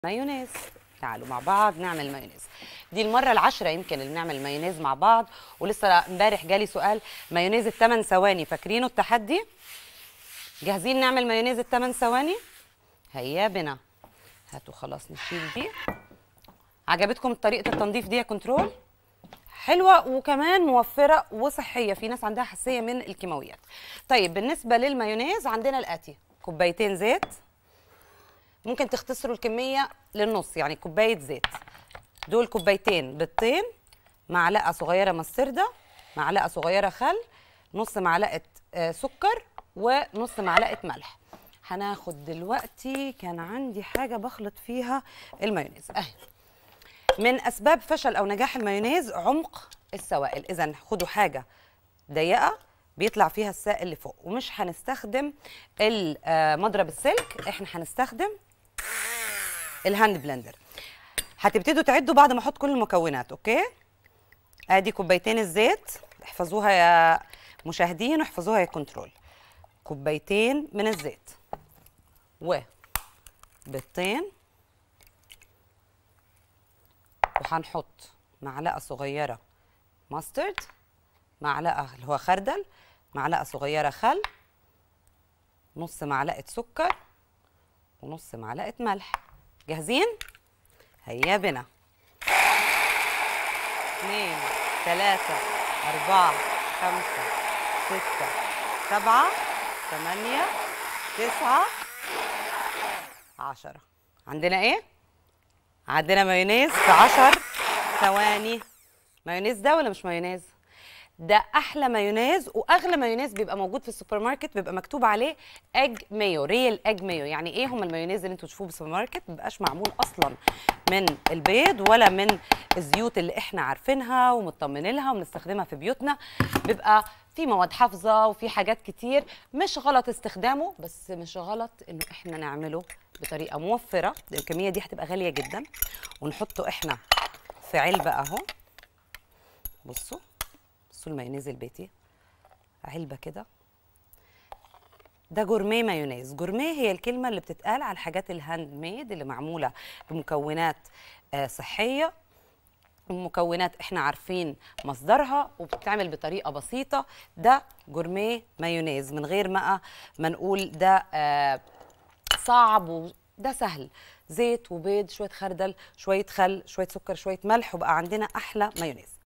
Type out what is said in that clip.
مايونيز تعالوا مع بعض نعمل مايونيز دي المرة العاشرة يمكن اللي بنعمل مايونيز مع بعض ولسه امبارح جالي سؤال مايونيز الثمان ثواني فاكرينه التحدي جاهزين نعمل مايونيز الثمان ثواني هيا بنا هاتوا خلاص نشيل دي عجبتكم طريقة التنظيف دي يا كنترول حلوة وكمان موفرة وصحية في ناس عندها حساسية من الكيماويات طيب بالنسبة للمايونيز عندنا الآتي كوبايتين زيت ممكن تختصروا الكمية للنص يعني كوباية زيت دول كوبايتين بيضتين معلقة صغيرة مستردة معلقة صغيرة خل نص معلقة آه، سكر ونص معلقة ملح هناخد دلوقتي كان عندي حاجة بخلط فيها المايونيز اهي من اسباب فشل او نجاح المايونيز عمق السوائل اذا خدوا حاجة ضيقة بيطلع فيها السائل اللي فوق ومش هنستخدم ال- آه، مضرب السلك احنا هنستخدم الهاند بلندر هتبتدوا تعدوا بعد ما احط كل المكونات اوكي ادي كوبايتين الزيت احفظوها يا مشاهدين واحفظوها يا كنترول كوبايتين من الزيت و بيضتين وهنحط معلقه صغيره ماسترد معلقه اللي هو خردل معلقه صغيره خل نص معلقه سكر ونص معلقه ملح جاهزين هيا بنا اثنين ثلاثة أربعة خمسة ستة سبعة ثمانية تسعة عشرة عندنا ايه؟ عندنا مايونيز في عشر ثواني مايونيز ده ولا مش مايونيز؟ ده احلى مايونيز واغلى مايونيز بيبقى موجود في السوبر ماركت بيبقى مكتوب عليه اج مايو ريل اج مايو يعني ايه هم المايونيز اللي انتوا تشوفوه في السوبر ماركت مبيبقاش معمول اصلا من البيض ولا من الزيوت اللي احنا عارفينها ومطمنين لها وبنستخدمها في بيوتنا بيبقى في مواد حافظه وفي حاجات كتير مش غلط استخدامه بس مش غلط انه احنا نعمله بطريقه موفره الكميه دي هتبقى غاليه جدا ونحطه احنا في علبه اهو بصوا بصوا المايونيز البيتي علبه كده ده جورميه مايونيز جورميه هي الكلمه اللي بتتقال على الحاجات الهاند ميد اللي معموله بمكونات آه، صحيه مكونات احنا عارفين مصدرها وبتتعمل بطريقه بسيطه ده جورميه مايونيز من غير ما ما نقول ده آه، صعب وده سهل زيت وبيض شويه خردل شويه خل شويه سكر شويه ملح وبقى عندنا احلى مايونيز